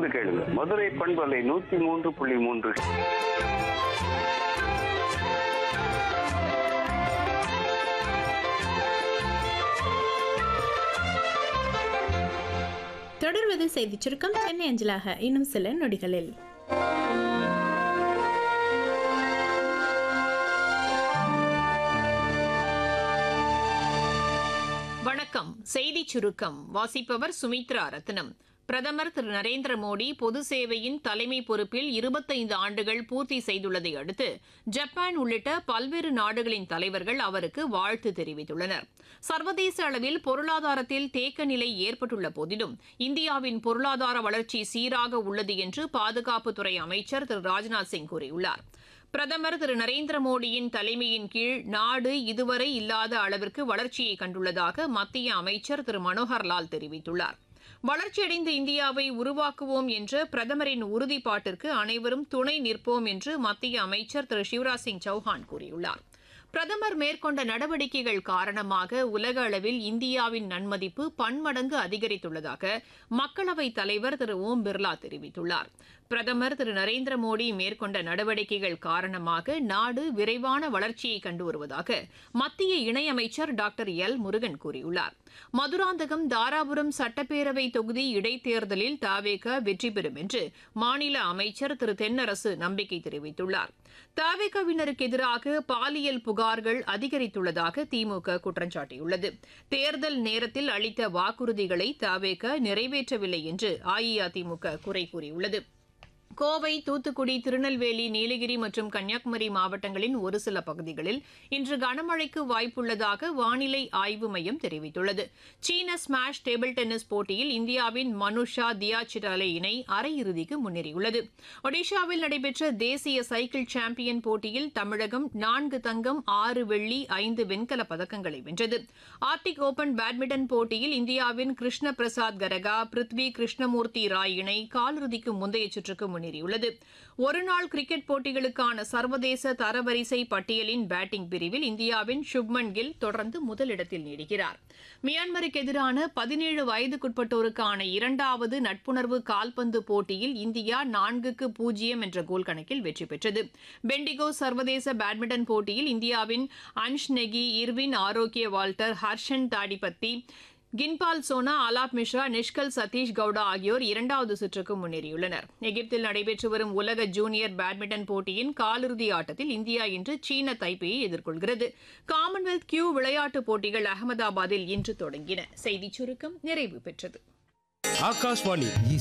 தொடர்ந்து கேளுங்க மதுரை பண்பலை நூத்தி மூன்று புள்ளி மூன்று தொடர்வது செய்திச் சுருக்கம் சென்னை அஞ்சலாக இன்னும் சில நொடிகளில் வணக்கம் செய்திச் சுருக்கம் வாசிப்பவர் சுமித்ரா ரத்னம் பிரதமர் திரு நரேந்திர மோடி பொது சேவையின் தலைமை பொறுப்பில் இருபத்தைந்து ஆண்டுகள் பூர்த்தி செய்துள்ளதை அடுத்து ஜப்பான் உள்ளிட்ட பல்வேறு நாடுகளின் தலைவர்கள் அவருக்கு வாழ்த்து தெரிவித்துள்ளனர் சர்வதேச அளவில் பொருளாதாரத்தில் தேக்க நிலை ஏற்பட்டுள்ள போதிலும் இந்தியாவின் பொருளாதார வளர்ச்சி சீராக உள்ளது என்று பாதுகாப்புத்துறை அமைச்சர் திரு ராஜ்நாத் சிங் கூறியுள்ளார் பிரதமர் திரு நரேந்திர மோடியின் தலைமையின் கீழ் நாடு இதுவரை இல்லாத அளவிற்கு வளர்ச்சியை கண்டுள்ளதாக மத்திய அமைச்சர் திரு மனோகர் லால் தெரிவித்துள்ளார் வளர்ச்சியடைந்த இந்தியாவை உருவாக்குவோம் என்ற பிரதமரின் உறுதிப்பாட்டிற்கு அனைவரும் துணை நிற்போம் என்று மத்திய அமைச்சர் திரு சிவராஜ் சிங் சௌஹான் கூறியுள்ளார் பிரதமர் மேற்கொண்ட நடவடிக்கைகள் காரணமாக உலக அளவில் இந்தியாவின் நன்மதிப்பு பன்மடங்கு அதிகரித்துள்ளதாக மக்களவைத் தலைவர் திரு ஓம் பிர்லா தெரிவித்துள்ளார் பிரதமர் திரு நரேந்திர மோடி மேற்கொண்ட நடவடிக்கைகள் காரணமாக நாடு விரைவான வளர்ச்சியை கண்டு வருவதாக மத்திய இணையமைச்சர் டாக்டர் எல் முருகன் கூறியுள்ளார் மதுராந்தகம் தாராபுரம் சட்டப்பேரவை தொகுதி இடைத்தேர்தலில் தாவேக வெற்றி பெறும் என்று மாநில அமைச்சர் திரு தென்னரசு நம்பிக்கை தெரிவித்துள்ளார் தாவேகவினருக்கு எதிராக பாலியல் புகார்கள் அதிகரித்துள்ளதாக திமுக குற்றம் சாட்டியுள்ளது தேர்தல் நேரத்தில் அளித்த வாக்குறுதிகளை தாவேக நிறைவேற்றவில்லை என்று அஇஅதிமுக குறை கூறியுள்ளது கோவை தூத்துக்குடி திருநெல்வேலி நீலகிரி மற்றும் கன்னியாகுமரி மாவட்டங்களின் ஒரு சில பகுதிகளில் இன்று கனமழைக்கு வாய்ப்புள்ளதாக வானிலை ஆய்வு மையம் தெரிவித்துள்ளது சீன ஸ்மாஷ் டேபிள் டென்னிஸ் போட்டியில் இந்தியாவின் மனுஷா தியா சிட்டாலே இணை அரையிறுதிக்கு முன்னேறியுள்ளது ஒடிஷாவில் நடைபெற்ற தேசிய சைக்கிள் சாம்பியன் போட்டியில் தமிழகம் நான்கு தங்கம் ஆறு வெள்ளி ஐந்து வெண்கலப் பதக்கங்களை வென்றது ஆர்டிக் ஓபன் பேட்மிண்டன் போட்டியில் இந்தியாவின் கிருஷ்ண பிரசாத் கரகா பிருத்வி கிருஷ்ணமூர்த்தி ராய் இணை காலிறுதிக்கு முந்தைய சுற்றுக்கு முன்னேறியுள்ளது ஒருநாள் கிரிக்கெட் போட்டிகளுக்கான சர்வதேச தரவரிசை பட்டியலின் பேட்டிங் பிரிவில் இந்தியாவின் சுப்மன் கில் தொடர்ந்து முதலிடத்தில் நீடிக்கிறார் மியான்மருக்கு எதிரான பதினேழு வயதுக்குட்பட்டோருக்கான இரண்டாவது நட்புணர்வு கால்பந்து போட்டியில் இந்தியா நான்குக்கு பூஜ்ஜியம் என்ற கோல் கணக்கில் வெற்றி பெற்றது பெண்டிகோ சர்வதேச பேட்மிண்டன் போட்டியில் இந்தியாவின் அன்ஷ் நெகி இர்வின் ஆரோக்கிய வால்டர் ஹர்ஷன் தாடிபத்தி கின்பால் சோனா அலாப் மிஸ்ரா நிஷ்கல் சதீஷ் கவுடா ஆகியோர் இரண்டாவது சுற்றுக்கு முன்னேறியுள்ளனர் எகிப்தில் நடைபெற்று வரும் உலக ஜூனியர் பேட்மிண்டன் போட்டியின் காலிறுதி ஆட்டத்தில் இந்தியா இன்று சீன தைப்பேயை எதிர்கொள்கிறது காமன்வெல்த் கியூ விளையாட்டுப் போட்டிகள் அகமதாபாத்தில் இன்று தொடங்கின செய்திச் சுருக்கம் நிறைவு பெற்றது ஆகாஷ்வாணி